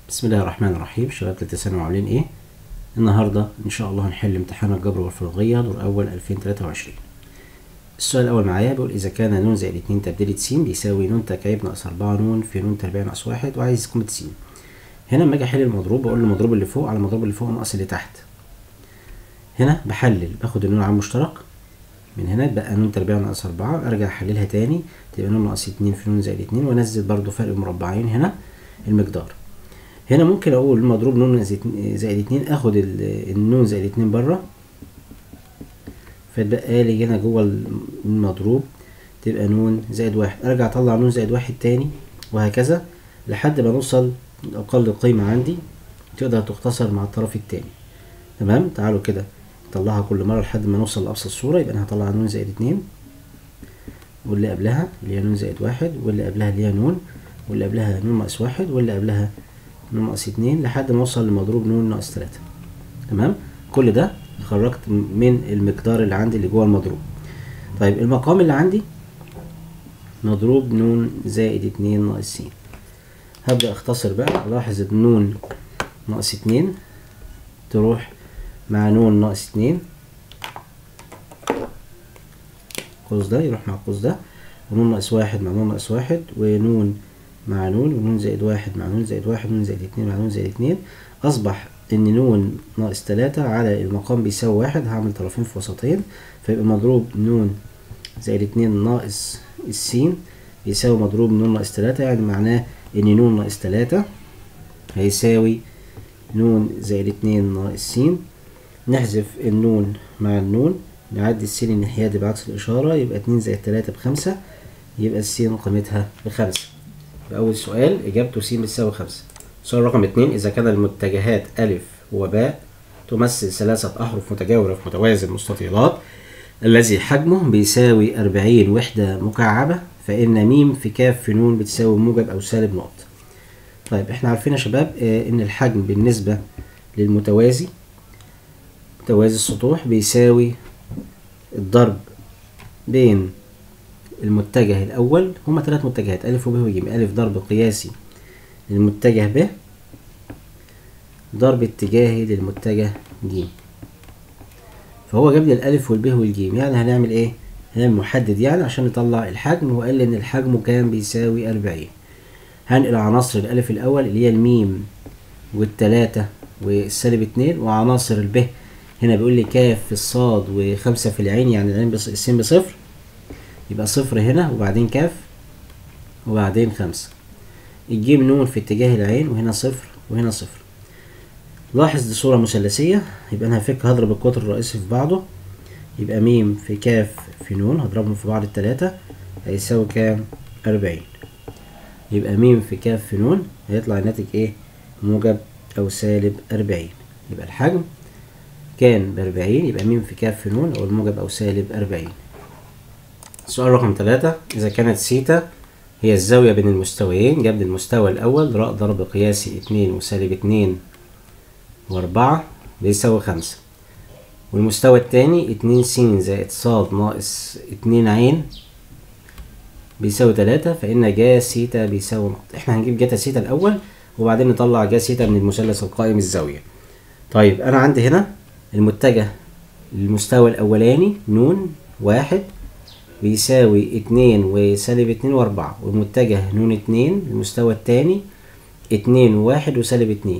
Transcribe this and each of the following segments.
بسم الله الرحمن الرحيم شباب تالتة ثانوي عاملين ايه النهارده ان شاء الله هنحل امتحان الجبر والفرضية دور اول 2023 السؤال الاول معايا بيقول اذا كان ن زائد اتنين تبديلة س بيساوي ن تكعيب ناقص اربعة ن في ن تربيع ناقص واحد وعايز قيمة س هنا لما اجي احل المضروب بقول المضروب اللي فوق على المضروب اللي فوق ناقص اللي تحت هنا بحلل باخد النون عام مشترك من هنا بقى ن تربيع ناقص أربعة أرجع أحللها تاني تبقى ن ناقص اتنين في ن زائد اتنين وأنزل برضو فرق مربعين هنا المقدار هنا ممكن أقول مضروب ن زائد اتنين آخد النون زائد اتنين بره فتبقى لي هنا جوه المضروب تبقى ن زائد واحد أرجع أطلع ن زائد واحد تاني وهكذا لحد ما نوصل لأقل قيمة عندي تقدر تختصر مع الطرف التاني تمام تعالوا كده نطلعها كل مرة لحد ما نوصل لأبسط صورة يبقى أنا هطلع ن زائد اتنين واللي قبلها اللي هي ن زائد واحد واللي قبلها اللي هي ن واللي قبلها ن ناقص واحد واللي قبلها ن ناقص اتنين لحد ما اوصل لمضروب ن ناقص تلاتة تمام كل ده خرجت من المقدار اللي عندي اللي جوه المضروب طيب المقام اللي عندي مضروب ن زائد اتنين ناقص س هبدأ اختصر بقى الاحظ النون ناقص اتنين تروح مع ن ناقص اتنين القوس ده يروح مع القوس ده ونون ناقص واحد مع نون ناقص واحد ونون مع نون ونون زائد واحد مع نون زائد واحد ونون زائد اتنين مع نون زائد اتنين أصبح إن نون ناقص تلاتة على المقام بيساوي واحد هعمل طرفين في وسطين فيبقى مضروب نون زائد اتنين ناقص السين يساوي مضروب نون ناقص تلاتة يعني معناه إن نون ناقص تلاتة هيساوي نون زائد اتنين ناقص س نحذف النون مع النون نعدي السين الناحية دي بعكس الإشارة يبقى اتنين زائد تلاتة بخمسة يبقى السين قيمتها بخمسة بأول سؤال إجابته س بتساوي خمسة سؤال رقم اتنين إذا كان المتجهات ألف وباء تمثل ثلاثة أحرف متجاورة في متوازي المستطيلات الذي حجمه بيساوي أربعين وحدة مكعبة فإن ميم في كاف في نون بتساوي موجب أو سالب نقط طيب احنا عارفين يا شباب اه إن الحجم بالنسبة للمتوازي متوازي السطوح بيساوي الضرب بين المتجه الأول هما ثلاث متجهات ألف وب وج ألف ضرب قياسي للمتجه ب ضرب اتجاهي للمتجه ج فهو جاب لي الألف والب والجيم يعني هنعمل إيه؟ هنعمل محدد يعني عشان نطلع الحجم وقال لي إن الحجم كان بيساوي أربعين هنقل عناصر الألف الأول اللي هي الميم والتلاتة والسالب اتنين وعناصر الب هنا بيقول لي كاف في الصاد وخمسة في العين يعني العين بص... السين بصفر يبقى صفر هنا وبعدين كاف وبعدين خمسة الجيم نون في اتجاه العين وهنا صفر وهنا صفر لاحظ دي صورة مثلثية يبقى أنا هفك هضرب القطر الرئيسي في بعضه يبقى ميم في كاف في نون هضربهم في بعض التلاتة هيساوي كام أربعين يبقى ميم في كاف في نون هيطلع الناتج ايه موجب أو سالب أربعين يبقى الحجم كان بأربعين يبقى ميم في كاف في نون أو الموجب أو سالب أربعين السؤال رقم ثلاثة إذا كانت سيتا هي الزاوية بين المستويين جاب المستوى الأول راء ضرب قياسي اتنين وسالب اتنين وأربعة بيساوي خمسة والمستوى التاني اتنين س زائد ص ناقص اتنين عين بيساوي تلاتة فإن جا سيتا بيساوي نقطة احنا هنجيب جاتا سيتا الأول وبعدين نطلع جا سيتا من المثلث القائم الزاوية طيب أنا عندي هنا المتجه المستوى الأولاني نون واحد بيساوي اتنين وسالب اتنين وأربعة والمتجه نون اتنين المستوى التاني اتنين وواحد وسالب اتنين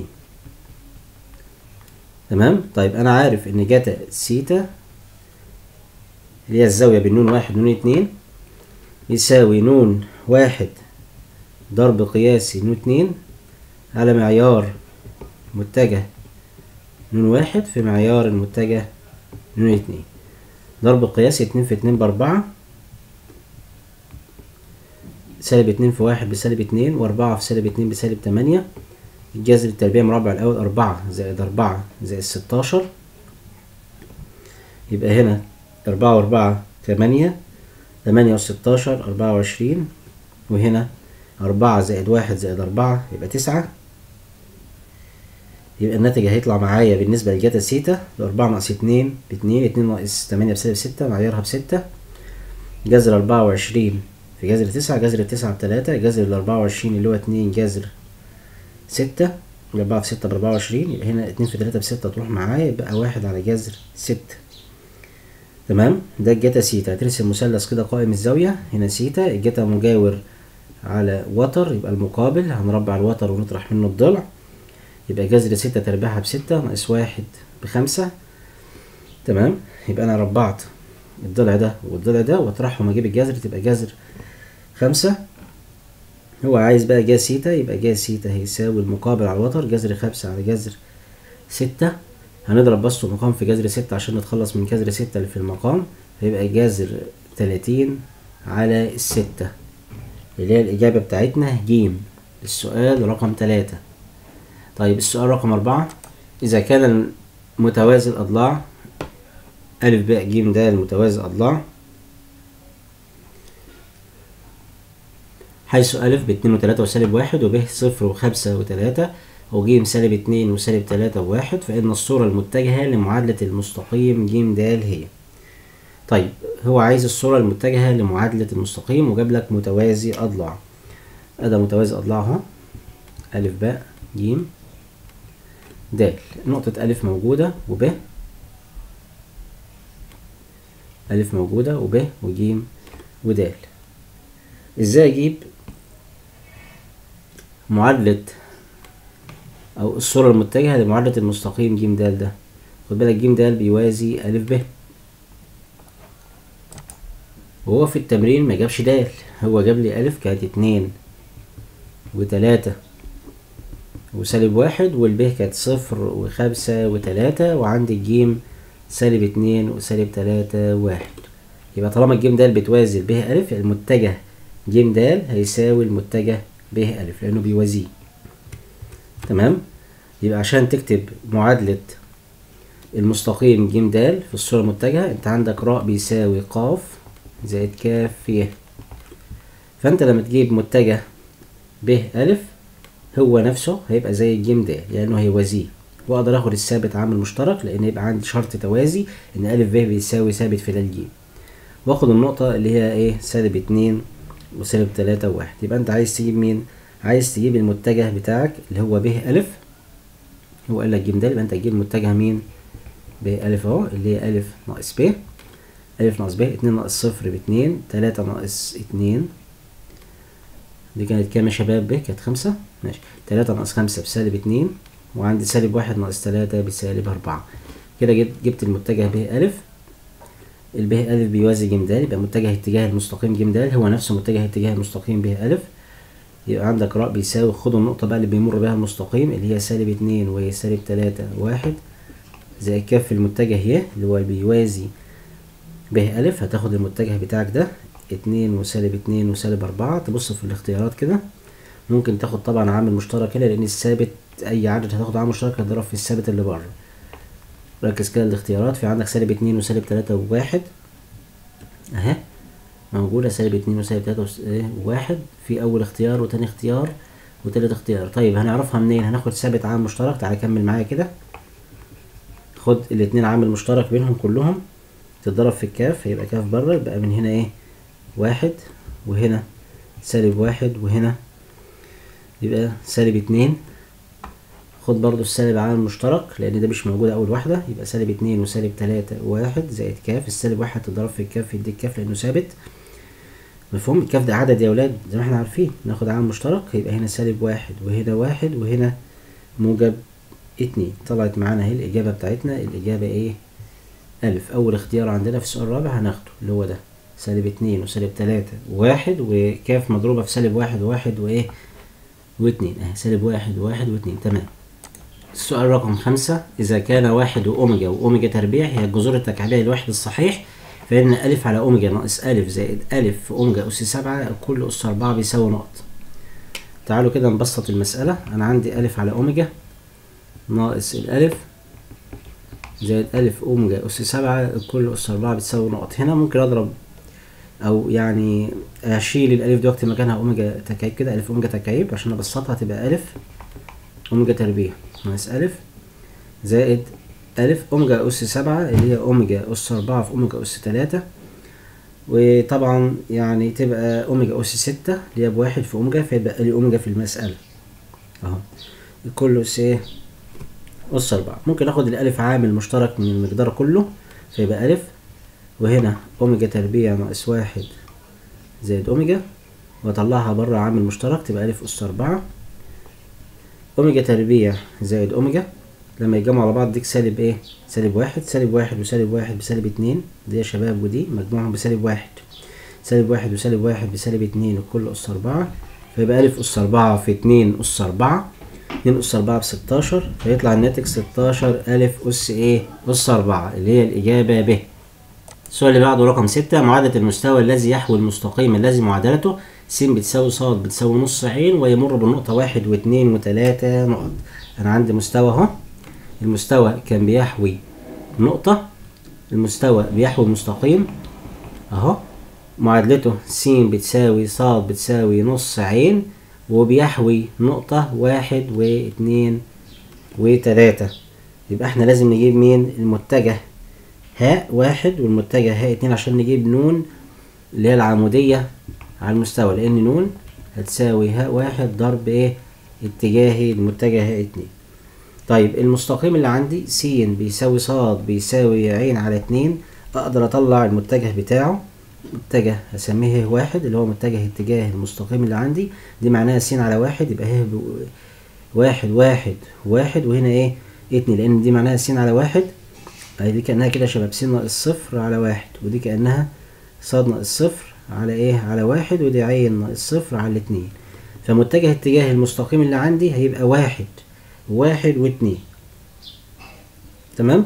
تمام طيب أنا عارف إن جاتا سيتا اللي هي الزاوية بين نون واحد ونون اتنين يساوي نون واحد ضرب قياسي نون اتنين على معيار متجه نون واحد في معيار المتجه نون اتنين ضرب قياسي اتنين في اتنين بأربعة سالب اتنين في واحد بسالب اتنين وأربعة في سالب اتنين بسالب تمانية الجذر التربيع مربع الأول أربعة زائد أربعة زائد ستاشر يبقى هنا أربعة وأربعة تمانية تمانية وستاشر أربعة وعشرين وهنا أربعة زائد واحد زائد أربعة يبقى تسعة يبقى الناتج هيطلع معايا بالنسبة لجاتا سيتا بأربعة ناقص اتنين باتنين اتنين ناقص تمانية بسالب ستة معيارها بستة جذر أربعة وعشرين في جذر تسعة جذر التسعة بتلاتة جذر الأربعة وعشرين اللي هو اتنين جذر ستة أربعة في ستة بأربعة وعشرين يبقى هنا اتنين في تلاتة بستة تروح معايا يبقى واحد على جذر ستة تمام ده الجتا سيتا هترسم مثلث كده قائم الزاوية هنا سيتا الجتا مجاور على وتر يبقى المقابل هنربع الوتر ونطرح منه الضلع يبقى جذر ستة تربيعها بستة ناقص واحد بخمسة تمام يبقى أنا ربعت الضلع ده والضلع ده واطرحهم اجيب الجذر تبقى جذر خمسة هو عايز بقى جا سيتا يبقى جا سيتا هيساوي المقابل على الوتر جذر خمسة على جذر ستة هنضرب بسط المقام في جذر ستة عشان نتخلص من جذر ستة اللي في المقام هيبقى جذر تلاتين على الستة اللي هي الإجابة بتاعتنا جيم السؤال رقم تلاتة طيب السؤال رقم أربعة إذا كان متوازي الأضلاع ألف باء جيم د متوازي الأضلاع حيث ألف باتنين وتلاتة وسالب واحد وب صفر وخمسة وتلاتة وجيم سالب اتنين وسالب تلاتة وواحد فإن الصورة المتجهة لمعادلة المستقيم جيم د هي طيب هو عايز الصورة المتجهة لمعادلة المستقيم وجاب لك متوازي أضلاع أدا متوازي أضلاع أهو ألف باء جيم د نقطة ألف موجودة وب ألف موجودة وب وجيم ودال ازاي اجيب معادلة او الصورة المتجهة لمعادلة المستقيم ج د ده خد بالك ج د بيوازي أ ب وهو في التمرين ما جابش د هو جاب لي أ كانت اتنين وتلاتة وسالب واحد والب كانت صفر وخمسة وتلاتة وعندي الجيم سالب اتنين وسالب تلاتة واحد يبقى طالما الجيم د بتوازي ب أ المتجه ج د هيساوي المتجه ب أ لأنه بيوازيه تمام يبقى عشان تكتب معادلة المستقيم ج د في الصورة المتجهة انت عندك راء بيساوي ق زائد ك ي فانت لما تجيب متجه ب أ هو نفسه هيبقى زي ج د لأنه هيوازيه واقدر اخد الثابت عامل مشترك لان يبقى عندي شرط توازي ان أ ب بيساوي ثابت في د ج واخد النقطة اللي هي ايه سالب اتنين وسالب تلاتة وواحد يبقى انت عايز تجيب مين عايز تجيب المتجه بتاعك اللي هو ب أ هو قال لك ج د يبقى انت تجيب المتجه مين ب أ اهو اللي هي أ ناقص ب أ ناقص ب اتنين ناقص صفر باتنين تلاتة ناقص اتنين دي كانت كام يا شباب ب كانت خمسة ماشي تلاتة ناقص خمسة بسالب اتنين وعندي سالب واحد ناقص تلاتة بسالب أربعة كده جبت المتجه ب أ الب أ بيوازي ج د يبقى متجه اتجاه المستقيم ج د هو نفسه متجه اتجاه المستقيم ب أ يبقى عندك راء بيساوي خد النقطة بقى اللي بيمر بها المستقيم اللي هي سالب اتنين وهي سالب تلاتة واحد زائد كاف في المتجه ي اللي هو بيوازي ب أ هتاخد المتجه بتاعك ده اتنين وسالب اتنين وسالب أربعة تبص في الاختيارات كده ممكن تاخد طبعا عامل مشترك هنا لأن الثابت أي عدد هتاخد عامل مشترك هتضرب في الثابت اللي بره ركز كده الاختيارات في عندك سالب اتنين وسالب تلاتة وواحد اهي موجودة سالب اتنين وسالب تلاتة وواحد في أول اختيار وتاني اختيار وتالت اختيار طيب هنعرفها منين هناخد ثابت عامل مشترك تعالى كمل معايا كده خد الاتنين عامل مشترك بينهم كلهم تضرب في الكاف هيبقى كاف بره يبقى من هنا ايه واحد وهنا سالب واحد وهنا يبقى سالب اتنين خد برضو السالب عامل مشترك لان ده مش موجود اول واحدة يبقى سالب اتنين وسالب تلاتة واحد زائد كاف السالب واحد تضرب في الكاف يديك كاف لانه ثابت مفهوم الكاف ده عدد يا ولاد زي ما احنا عارفين ناخد عامل مشترك يبقى هنا سالب واحد وهنا واحد وهنا موجب اتنين طلعت معانا اهي الاجابة بتاعتنا الاجابة ايه الف اول اختيار عندنا في السؤال الرابع هناخده اللي هو ده سالب اتنين وسالب تلاتة وواحد وكاف مضروبة في سالب واحد وواحد وايه واتنين اهي سالب واحد وواحد واتنين تمام السؤال رقم خمسة إذا كان واحد وأوميجا وأوميجا تربيع هي الجذور التكعيبية للواحد الصحيح فإن ألف على أوميجا ناقص ألف زائد ألف في أوميجا أس سبعة كل أس أربعة بيساوي نقط تعالوا كده نبسط المسألة أنا عندي ألف على أوميجا ناقص الألف زائد ألف أوميجا أس سبعة كل أس أربعة بتساوي نقط هنا ممكن أضرب أو يعني أشيل الألف دي وأكتب مكانها أوميجا تكعيب كده ألف أوميجا تكعيب عشان أبسطها تبقى ألف أوميجا تربيع ناقص ألف زائد ألف أوميجا أس سبعة اللي هي أوميجا أس أربعة في أوميجا أس تلاتة وطبعا يعني تبقى أوميجا أس ستة اللي هي بواحد في أوميجا فيبقى لي أوميجا في المسألة أهو كله اس ايه أس أربعة ممكن آخد الألف عامل مشترك من المقدار كله فيبقى ألف وهنا أوميجا تربيع ناقص واحد زائد أوميجا وأطلعها بره عامل مشترك تبقى ألف أس أربعة أوميجا تربيع زائد أوميجا لما يتجمعوا على بعض ديك سالب ايه؟ سالب واحد سالب واحد وسالب واحد بسالب اتنين دي يا شباب ودي مجموعهم بسالب واحد سالب واحد وسالب واحد بسالب اتنين الكل أس أربعة فيبقى ألف أس أربعة في اتنين أس أربعة اتنين أس أربعة بستاشر فيطلع الناتج ستاشر ألف أس إيه؟ أس أربعة اللي هي الإجابة ب. السؤال اللي بعده رقم ستة معادلة المستوى الذي يحوي المستقيم الذي معادلته س بتساوي ص بتساوي نص عين ويمر بالنقطة واحد واتنين وتلاتة نقط. أنا عندي مستوى أهو المستوى كان بيحوي نقطة المستوى بيحوي مستقيم أهو معادلته س بتساوي ص بتساوي نص عين وبيحوي نقطة واحد واتنين وتلاتة يبقى احنا لازم نجيب مين المتجه هاء واحد والمتجه هاء اتنين عشان نجيب نون اللي هي العمودية على المستوى لأن نون هتساوي هاء واحد ضرب ايه اتجاهي المتجه هاء اتنين طيب المستقيم اللي عندي س بيساوي ص بيساوي عين على اتنين اقدر اطلع المتجه بتاعه متجه هسميه ه واحد اللي هو متجه اتجاه المستقيم اللي عندي دي معناها س على واحد يبقى ه واحد واحد واحد وهنا ايه اتنين لان دي معناها س على واحد اهي دي كأنها كده شباب س ناقص صفر على واحد ودي كأنها ص ناقص صفر على ايه على واحد ودي عين ناقص صفر على اتنين فمتجه اتجاه المستقيم اللي عندي هيبقى واحد واحد واتنين تمام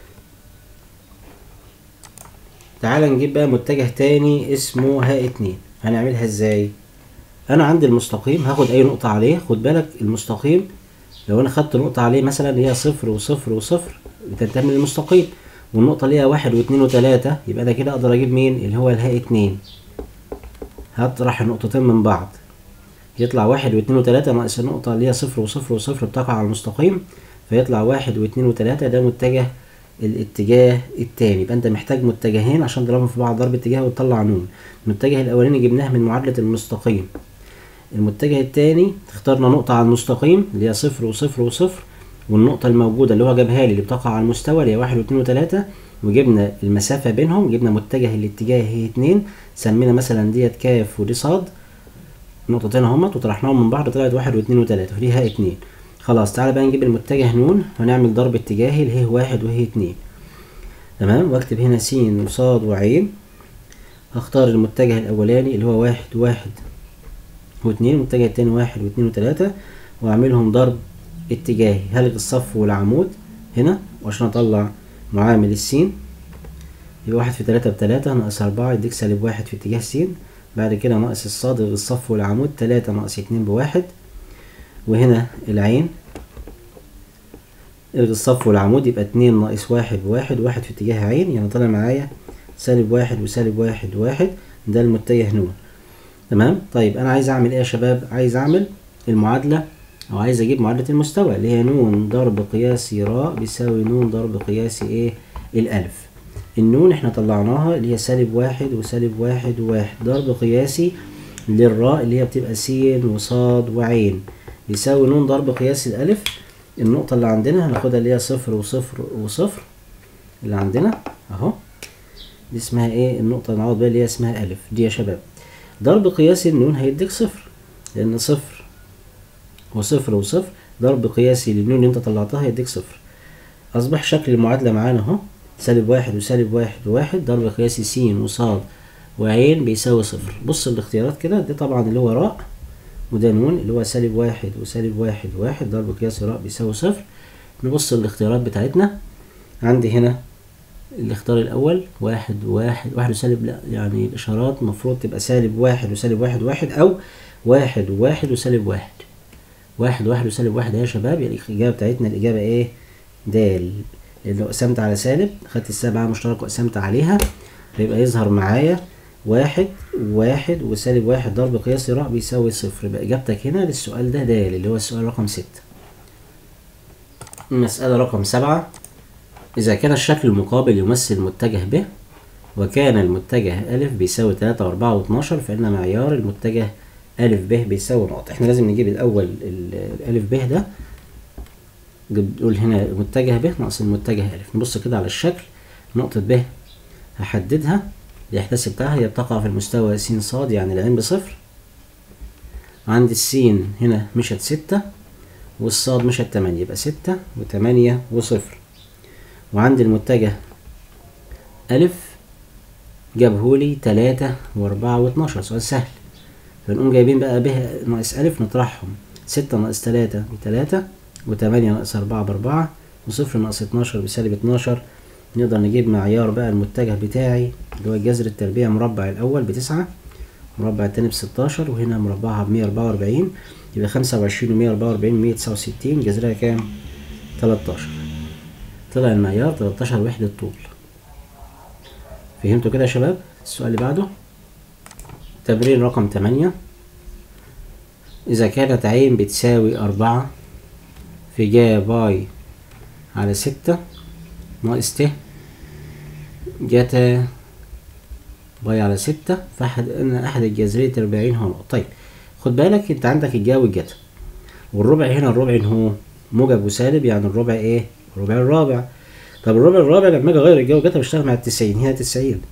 تعال نجيب بقى متجه تاني اسمه ها اتنين هنعملها ازاي انا عندي المستقيم هاخد اي نقطة عليه خد بالك المستقيم لو انا خدت نقطة عليه مثلا اللي هي صفر وصفر وصفر بتنتمي للمستقيم والنقطة اللي هي واحد واتنين وتلاتة يبقى انا كده اقدر اجيب مين اللي هو الهاء اتنين هطرح النقطتين من بعض يطلع واحد واتنين وتلاتة ناقص النقطة اللي هي صفر وصفر وصفر بتقع على المستقيم فيطلع واحد واتنين وتلاتة ده متجه الاتجاه التاني يبقى انت محتاج متجهين عشان تضربهم في بعض ضرب اتجاه وتطلع نون المتجه الاولاني جبناه من معادلة المستقيم المتجه التاني اخترنا نقطة على المستقيم اللي هي صفر وصفر وصفر والنقطة الموجودة اللي هو جابها لي اللي بتقع على المستوى اللي هي واحد واتنين وتلاتة وجبنا المسافة بينهم جبنا متجه الاتجاه هي اتنين سمينا مثلا ديت كاف ودي صاد نقطتين اهمت وطرحناهم من بعض طلعت واحد واتنين وتلاتة فدي ها اتنين خلاص تعالى بقى نجيب المتجه نون ونعمل ضرب اتجاهي اللي هي واحد وهي اتنين تمام واكتب هنا س وصاد وعين هختار المتجه الاولاني اللي هو واحد واحد واتنين المتجه التاني واحد واتنين وتلاتة واعملهم ضرب اتجاهي هلغي الصف والعمود هنا وعشان اطلع معامل السين يبقى واحد في تلاتة بتلاتة ناقص أربعة يديك سالب واحد في اتجاه س بعد كده ناقص الصاد الغي الصف والعمود تلاتة ناقص اتنين بواحد وهنا العين الغي الصف والعمود يبقى اتنين ناقص واحد بواحد واحد في اتجاه عين يعني طالع معايا سالب واحد وسالب واحد واحد ده المتجه نون تمام طيب انا عايز اعمل ايه يا شباب عايز اعمل المعادلة او عايز اجيب معادلة المستوى اللي هي نون ضرب قياسي راء بيساوي نون ضرب قياسي ايه الالف النون احنا طلعناها اللي هي سالب واحد وسالب واحد وواحد ضرب قياسي للراء اللي هي بتبقى س وصاد وعين بيساوي نون ضرب قياسي الألف النقطة اللي عندنا هناخدها اللي هي صفر وصفر وصفر اللي عندنا أهو دي اسمها ايه النقطة نعوض بيها اللي هي اسمها ألف دي يا شباب ضرب قياسي النون هيديك صفر لأن صفر وصفر وصفر ضرب قياسي للنون اللي انت طلعتها هيديك صفر أصبح شكل المعادلة معانا أهو سالب واحد وسالب واحد وواحد ضرب قياسي س وصاد وعين بيساوي صفر بص الاختيارات كده دي طبعا اللي هو راء وده نون اللي هو سالب واحد وسالب واحد واحد ضرب قياسي راء بيساوي صفر نبص الاختيارات بتاعتنا عندي هنا الاختيار الأول واحد واحد واحد وسالب لا يعني الإشارات المفروض تبقى سالب واحد وسالب واحد واحد أو واحد وواحد وسالب واحد واحد واحد وسالب واحد يا شباب يعني الإجابة بتاعتنا الإجابة إيه دال لأن لو قسمت على سالب خدت السبعة مشترك وقسمت عليها هيبقى يظهر معايا واحد واحد وسالب واحد ضرب قياسي راء بيساوي صفر يبقى إجابتك هنا للسؤال ده د اللي هو السؤال رقم ستة المسألة رقم سبعة إذا كان الشكل المقابل يمثل متجه ب وكان المتجه أ بيساوي تلاتة وأربعة واتناشر فإن معيار المتجه أ ب بيساوي نقطة احنا لازم نجيب الأول الألف ب ده بنقول هنا متجه ب ناقص المتجه أ نبص كده على الشكل نقطة ب هحددها الإحداث بتاعها هي بتقع في المستوى س ص يعني العين بصفر عند السين هنا مشت ستة والصاد مشت تمانية يبقى ستة وتمانية وصفر وعند المتجه ألف جابهولي تلاتة وأربعة واتناشر سؤال سهل فنقوم جايبين بقى ب ناقص ألف نطرحهم ستة ناقص تلاتة بتلاتة وتمانية ناقص أربعة بأربعة وصفر ناقص اتناشر بسالب اتناشر نقدر نجيب معيار بقى المتجه بتاعي اللي هو جذر التربيع مربع الأول بتسعة مربع التاني بستاشر وهنا مربعها بمية أربعة وأربعين يبقى خمسة وعشرين ومية أربعة وأربعين مية تسعة وستين جذرها كام؟ تلاتاشر طلع المعيار تلاتاشر وحدة طول فهمتوا كده يا شباب؟ السؤال اللي بعده تمرين رقم تمانية إذا كانت عين بتساوي أربعة في جا باي على ستة ناقص ت جاتا باي على ستة فأحد إن أحد الجذرية أربعين هو نقطة طيب خد بالك أنت عندك الجا والجتا والربع هنا الربع إن هو موجب وسالب يعني الربع إيه؟ الربع الرابع طب الربع الرابع لما أجي أغير الجا والجتا بشتغل مع التسعين هنا تسعين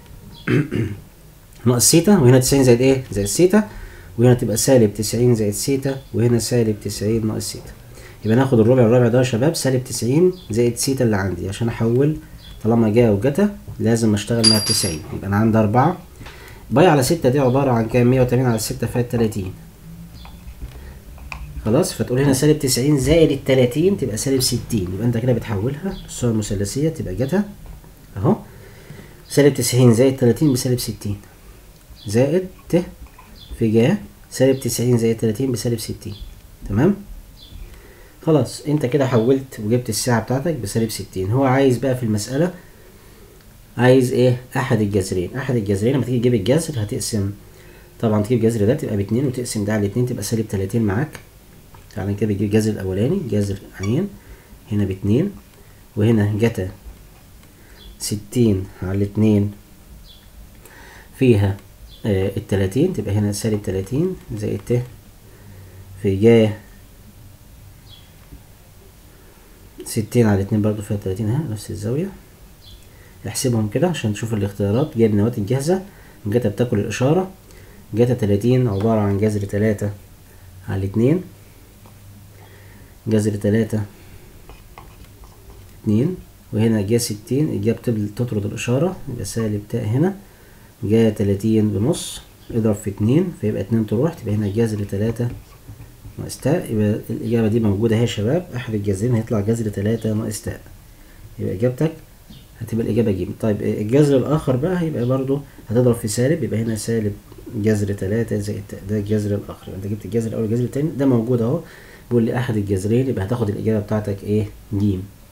ناقص سيتا وهنا تسعين زائد إيه؟ زائد سيتا وهنا تبقى سالب تسعين زائد سيتا وهنا سالب تسعين ناقص سيتا يبقى ناخد الربع الرابع ده يا شباب سالب تسعين زائد سيتا اللي عندي عشان احول طالما جا وجتا لازم اشتغل مع التسعين يبقى انا عندي اربعة باي على ستة دي عبارة عن كام مية وتمانين على ستة فيها التلاتين خلاص فتقول هنا سالب تسعين زائد التلاتين تبقى سالب ستين يبقى انت كده بتحولها الصورة المثلثية تبقى جتا اهو سالب تسعين زائد تلاتين بسالب ستين زائد ت في جا سالب تسعين زائد تلاتين بسالب ستين تمام خلاص انت كده حولت وجبت الساعة بتاعتك بسالب ستين هو عايز بقى في المسألة عايز ايه احد الجذرين احد الجذرين لما تيجي تجيب الجذر هتقسم طبعا تجيب الجذر ده تبقى باتنين وتقسم ده على الاتنين تبقى سالب تلاتين معاك تعالى كده بتجيب الجذر الاولاني جذر عين هنا باتنين وهنا جتا ستين على الاتنين فيها آه التلاتين تبقى هنا سالب تلاتين زائد ت في جا ستين على اتنين برضو فيها تلاتين اهي نفس الزاوية احسبهم كده عشان تشوف الاختيارات جايب نواتج جاهزة جاتا بتاكل الإشارة جاتا تلاتين عبارة عن جذر تلاتة على اتنين جذر تلاتة اتنين وهنا جا ستين الجا بتطرد الإشارة يبقى سالب تاء هنا جا تلاتين بنص اضرب في اتنين فيبقى اتنين تروح تبقى هنا جذر تلاتة ناقص تاء يبقى الإجابة دي موجودة اهي يا شباب أحد الجذرين هيطلع جذر تلاتة ناقص تاء يبقى إجابتك هتبقى الإجابة ج طيب الجذر الآخر بقى هيبقى برضو هتضرب في سالب يبقى هنا سالب جذر تلاتة زائد تاء ده الجذر الآخر أنت جبت الجذر الأول والجذر التاني ده موجود أهو بيقول لي أحد الجذرين يبقى هتاخد الإجابة بتاعتك إيه ج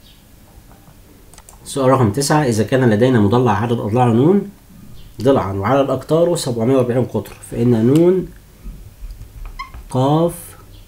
سؤال رقم تسعة إذا كان لدينا مضلع عدد أضلاع نون ضلعا وعدد أقطاره سبعمية وأربعين قطر فإن نون قاف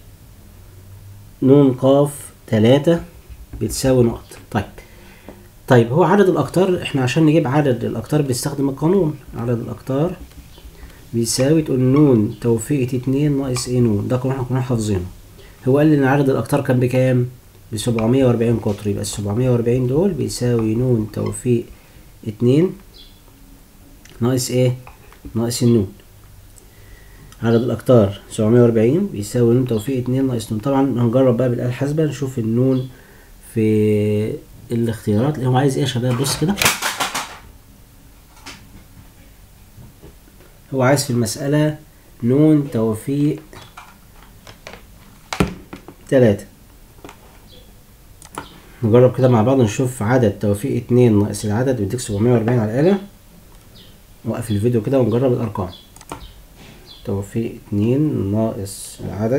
نون قاف تلاتة بتساوي نقطة طيب طيب هو عدد الأقطار احنا عشان نجيب عدد الأقطار بنستخدم القانون عدد الأقطار بيساوي تقول نون توفيقة اتنين ناقص ايه نون ده قانون احنا كنا حافظينه هو قال لي ان عدد الأقطار كان بكام؟ بسبعمية وأربعين قطر يبقى السبعمية وأربعين دول بيساوي نون توفيق اتنين ناقص ايه؟ ناقص النون عدد الأقطار سبعمية وأربعين بيساوي نون توفيق اتنين ناقص نون طبعا هنجرب بقى بالآلة الحاسبة نشوف النون في الاختيارات اللي هو عايز ايه يا شباب بص كده هو عايز في المسألة نون توفيق تلاتة نجرب كده مع بعض نشوف عدد توفيق اتنين ناقص العدد بيديك سبعمية وأربعين على الآلة نوقف الفيديو كده ونجرب الأرقام توفيق اتنين ناقص العدد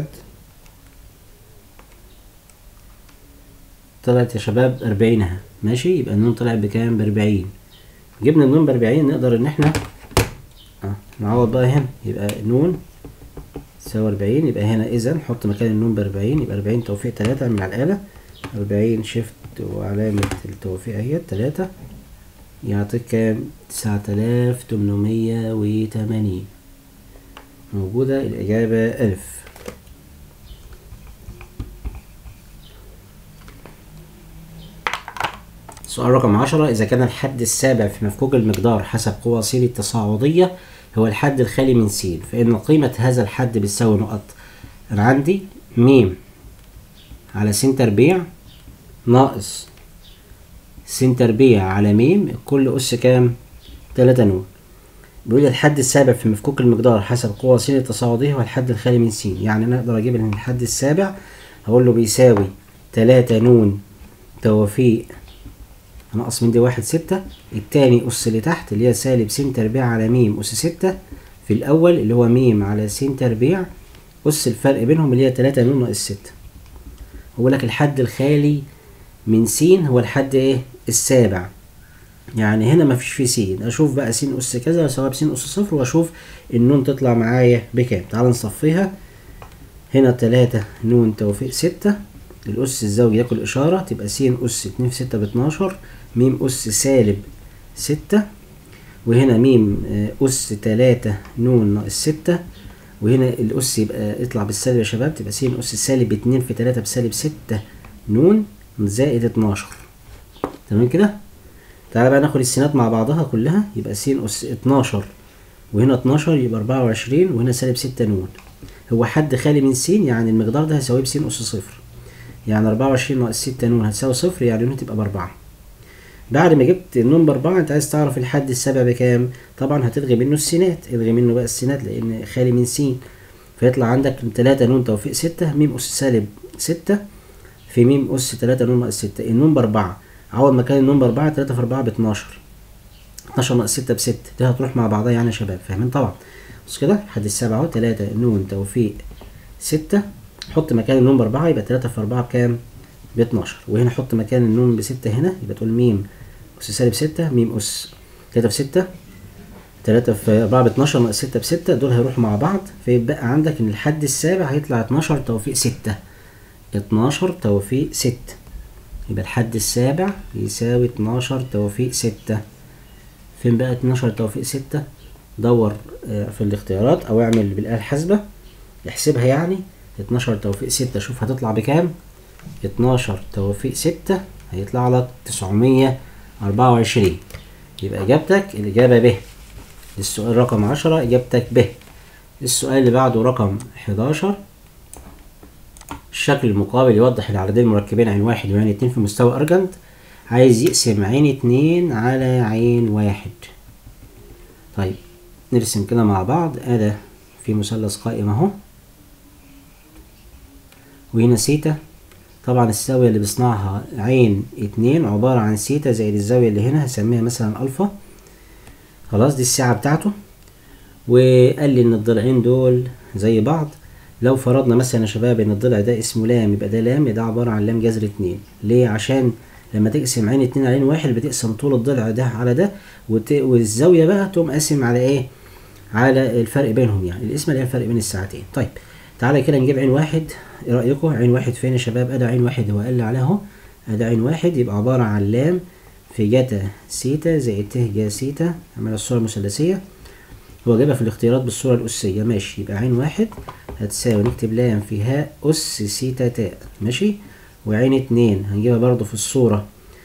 طلعت يا شباب أربعين اهي ماشي يبقى النون طلع بكام بأربعين جبنا النون بأربعين نقدر إن احنا اه نعوض بقى هنا يبقى نون تساوي أربعين يبقى هنا إذا نحط مكان النون بأربعين يبقى أربعين توفيق تلاتة من على الآلة أربعين شيفت وعلامة التوفيق اهي تلاتة يعطيك كام تسعة آلاف تمنمية وتمانين موجودة الإجابة ألف سؤال رقم عشرة إذا كان الحد السابع في مفكوك المقدار حسب قوى س التصاعدية هو الحد الخالي من س فإن قيمة هذا الحد بتساوي نقط أنا عندي م على س تربيع ناقص س تربيع على م كل أس كام؟ تلاتة نون بيقول لي الحد السابع في مفكوك المقدار حسب قوى س التصاعدية هو الحد الخالي من س يعني أنا أقدر أجيب إن الحد السابع هقول له بيساوي تلاتة نون توافيق ناقص من دي واحد ستة التاني أس اللي تحت اللي هي سالب س تربيع على م أس ستة في الأول اللي هو م على س تربيع أس الفرق بينهم اللي هي تلاتة نون ناقص ستة هو لك الحد الخالي من س هو الحد ايه السابع يعني هنا مفيش فيه س اشوف بقى س اس كذا سواء س اس صفر واشوف النون تطلع معايا بكام تعال نصفيها هنا تلاتة نون توفيق ستة الأس الزوجي ياكل إشارة تبقى س أس اتنين في ستة باتناشر م أس سالب ستة وهنا م أس تلاتة نون ناقص ستة وهنا الأس يبقى يطلع بالسالب يا شباب تبقى س أس سالب اتنين في تلاتة بسالب ستة نون زائد اتناشر تمام كده تعالى بقى ناخد السينات مع بعضها كلها يبقى س أس اتناشر وهنا اتناشر يبقى أربعة وعشرين وهنا سالب ستة نون هو حد خالي من س يعني المقدار ده هيساويه بس أس صفر يعني أربعة وعشرين ناقص ستة نون هتساوي صفر يعني النون تبقى بأربعة بعد ما جبت النون بأربعة أنت عايز تعرف الحد السابع بكام طبعا هتلغي منه السينات الغي منه بقى السينات لأن خالي من س فيطلع عندك تلاتة نون توفيق ستة م أس سالب ستة في م أس تلاتة نون ناقص ستة النون بأربعة عوض مكان النون بأربعة تلاتة في أربعة باتناشر اتناشر ناقص ستة بستة دي هتروح مع بعضها يعني يا شباب فاهمين طبعا بص كده الحد السابع اهو تلاتة نون توفيق ستة حط مكان النون بأربعة يبقى تلاتة في أربعة بكام؟ باتناشر وهنا حط مكان النون بستة هنا يبقى تقول ميم أس سالب ستة ميم أس تلاتة في ستة تلاتة في أربعة باتناشر ناقص ستة بستة دول هيروحوا مع بعض فيبقى عندك إن الحد السابع هيطلع اتناشر توفيق ستة اتناشر توفيق ستة يبقى الحد السابع يساوي اتناشر توفيق ستة فين بقى اتناشر توفيق ستة دور في الاختيارات أو اعمل بالآلة الحاسبة احسبها يعني اتناشر توفيق ستة شوف هتطلع بكام اتناشر توفيق ستة هيطلع لك تسعمية أربعة وعشرين يبقى إجابتك الإجابة ب السؤال رقم عشرة إجابتك ب السؤال اللي بعده رقم حداشر الشكل المقابل يوضح العددين المركبين عين واحد وعين اتنين في مستوى أرجنت عايز يقسم عين اتنين على عين واحد طيب نرسم كده مع بعض ادي في مثلث قائم اهو وهنا سيتا طبعا الزاوية اللي بيصنعها عين اتنين عبارة عن سيتا زائد الزاوية اللي هنا هسميها مثلا ألفا خلاص دي الساعة بتاعته وقال لي إن الضلعين دول زي بعض لو فرضنا مثلا يا شباب إن الضلع ده اسمه لام يبقى ده لام ده عبارة عن لام جذر اتنين ليه عشان لما تقسم عين اتنين على عين واحد بتقسم طول الضلع ده على ده وت... والزاوية بقى تقوم قاسم على ايه على الفرق بينهم يعني الاسم اللي هي الفرق بين الساعتين طيب تعالى كده نجيب عين واحد ايه رأيكم عين واحد فين يا شباب ادي عين واحد هو قال لي عليها اهو ادي عين واحد يبقى عبارة عن لام في جتا سيتا زائد ت جا سيتا عمل الصورة المثلثية هو جابها في الاختيارات بالصورة الأسية ماشي يبقى عين واحد هتساوي نكتب لام في هاء أس سيتا تاء ماشي وعين اتنين هنجيبها برضو في الصورة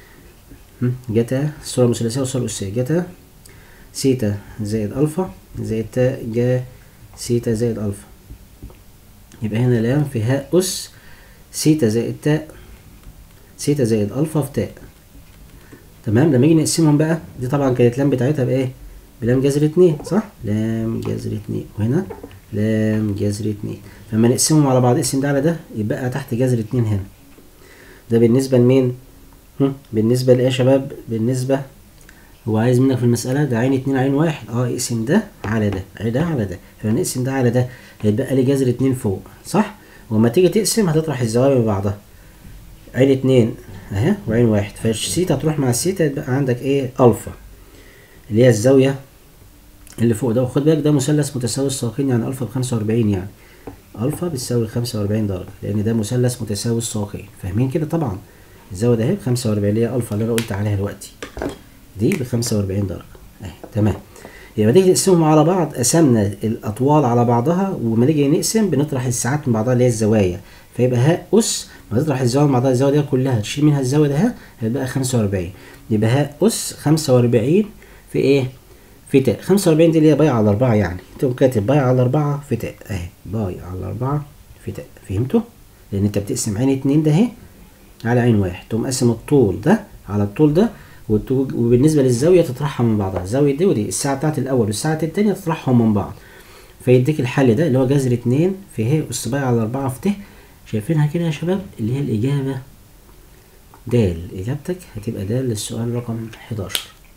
جتا الصورة المثلثية والصورة الأسية جتا سيتا زائد ألفا زائد تاء جا سيتا زائد ألفا يبقى هنا لام في هاء أس سيتا زائد تاء سيتا زائد ألفا في تاء تمام لما نيجي نقسمهم بقى دي طبعا كانت لام بتاعتها بإيه؟ بلام جذر اتنين صح؟ لام جذر اتنين وهنا لام جذر اتنين فلما نقسمهم على بعض اقسم ده على ده يبقى تحت جذر اتنين هنا ده بالنسبة لمين؟ بالنسبة لإيه يا شباب؟ بالنسبة هو عايز منك في المسألة ده عين اتنين عين واحد اه اقسم ده على ده ده على ده فنقسم ده على ده هيتبقى لي جذر اتنين فوق صح؟ ولما تيجي تقسم هتطرح الزوايا ببعضها عين اتنين اهي وعين واحد فالسيتا هتروح مع السيتا يبقى عندك ايه الفا اللي هي الزاوية اللي فوق ده وخد بالك ده مثلث متساوي الساقين يعني الفا بخمسة وأربعين يعني الفا بتساوي خمسة وأربعين درجة لأن ده مثلث متساوي الساقين فاهمين كده طبعا الزاوية ده اهي بخمسة وأربعين اللي هي الفا اللي أنا قلت عليها دلوقتي دي بخمسة وأربعين درجة اهي تمام يبقى نيجي نقسمهم على بعض قسمنا الأطوال على بعضها وما نيجي نقسم بنطرح الساعات من بعضها اللي هي الزوايا فيبقى هاء أس هتطرح الزاوية مع بعضها الزاوية دي كلها تشيل منها الزاوية ده هتبقى خمسة وأربعين يبقى ها أس خمسة وأربعين في إيه؟ في تاء خمسة وأربعين دي اللي هي باي على أربعة يعني تقوم كاتب باي على أربعة في تاء أهي باي على أربعة في تاء فهمتوا؟ لأن أنت بتقسم عين اتنين ده أهي على عين واحد تقوم قاسم الطول ده على الطول ده وبالنسبة للزاوية تطرحها من بعضها الزاوية دي ودي الساعة بتاعت الأول والساعة التانية تطرحهم من بعض فيديك الحل ده اللي هو جذر اتنين في ه أس باي على أربعة في ت شايفينها كده يا شباب اللي هي الإجابة د إجابتك هتبقى د للسؤال رقم 11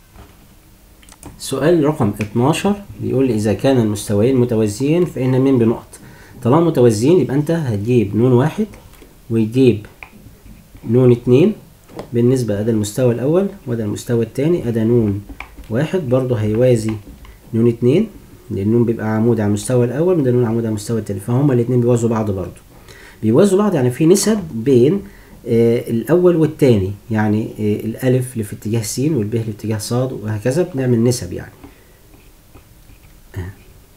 سؤال رقم 12 بيقول إذا كان المستويين متوازيين فإن من بنقط طالما متوازيين يبقى أنت هتجيب نون واحد وتجيب نون اتنين بالنسبة أدا المستوى الأول وده المستوى التاني أدا نون واحد برضه هيوازي نون اتنين لأن نون بيبقى عمود على المستوى الأول وده نون عمود على المستوى التاني فهما الاتنين بيوازوا بعض برضه بيوازوا بعض يعني في نسب بين آه الأول والتاني يعني آه الألف اللي في اتجاه س والب اللي في اتجاه ص وهكذا بنعمل نسب يعني آه.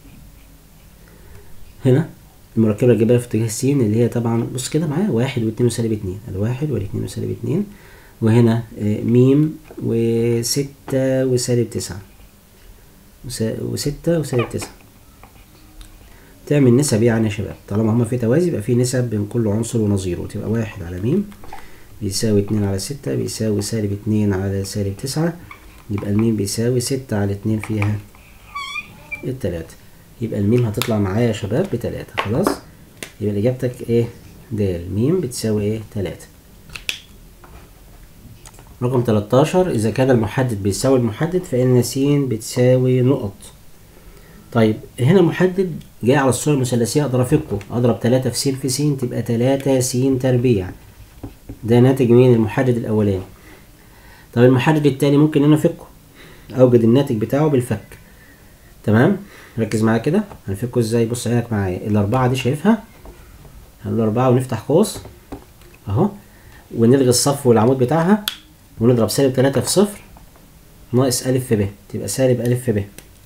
هنا المركبة الجبلية في اتجاه س اللي هي طبعا بص كده معايا واحد واتنين وسالب اتنين الواحد والاتنين وسالب اتنين وهنا ميم وستة وسالب تسعة وستة وسالب تسعة تعمل نسب يعني يا شباب طالما هما في توازي يبقى في نسب بين كل عنصر ونظيره تبقى واحد على ميم بيساوي اتنين على ستة بيساوي سالب اتنين على سالب تسعة يبقى الميم بيساوي ستة على اتنين فيها التلاتة يبقى الميم هتطلع معايا يا شباب بتلاتة خلاص يبقى إجابتك إيه د ميم بتساوي إيه تلاتة رقم 13 إذا كان المحدد بيساوي المحدد فإن س بتساوي نقط طيب هنا محدد جاي على الصورة المثلثية أقدر أفكه أضرب تلاتة في س في س تبقى تلاتة س تربيع ده ناتج من المحدد الأولاني طب المحدد التاني ممكن أنا أفكه أوجد الناتج بتاعه بالفك تمام ركز معايا كده هنفكه ازاي بص عينك معايا الأربعة دي شايفها الأربعة ونفتح قوس أهو ونلغي الصف والعمود بتاعها ونضرب سالب تلاتة في صفر ناقص ألف في ب تبقى سالب ألف في ب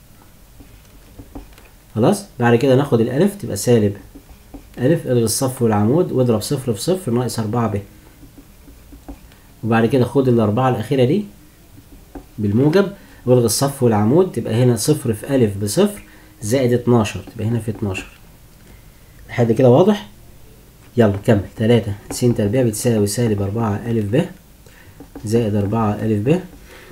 خلاص بعد كده ناخد الألف تبقى سالب ألف الغي الصف والعمود واضرب صفر في صفر ناقص أربعة ب وبعد كده خد الأربعة الأخيرة دي بالموجب والغي الصف والعمود تبقى هنا صفر في ألف بصفر زائد اتناشر تبقى هنا في اتناشر لحد كده واضح يلا كمل تلاتة س تربيع بتساوي سالب أربعة ألف ب زائد أربعة ألف ب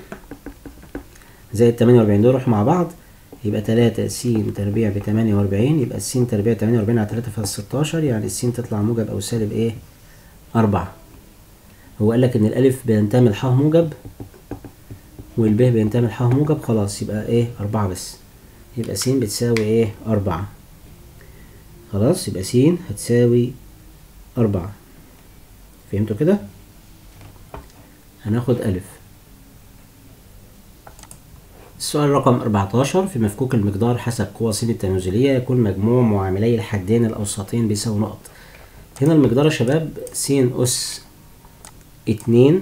زائد تمانية وأربعين دول يروحوا مع بعض يبقى تلاتة س تربيع بتمانية وأربعين يبقى الس تربيع تمانية وأربعين على تلاتة في ستاشر يعني الس تطلع موجب أو سالب إيه أربعة هو قالك إن الألف بينتمي لح موجب والب بينتمي لح موجب خلاص يبقى إيه أربعة بس يبقى س بتساوي إيه أربعة خلاص يبقى س هتساوي أربعة فهمتوا كده؟ هناخد ألف السؤال رقم 14 في مفكوك المقدار حسب قوى س التنازلية يكون مجموع معاملي الحدين الأوسطين بيساوي نقط هنا المقدار يا شباب س أس اتنين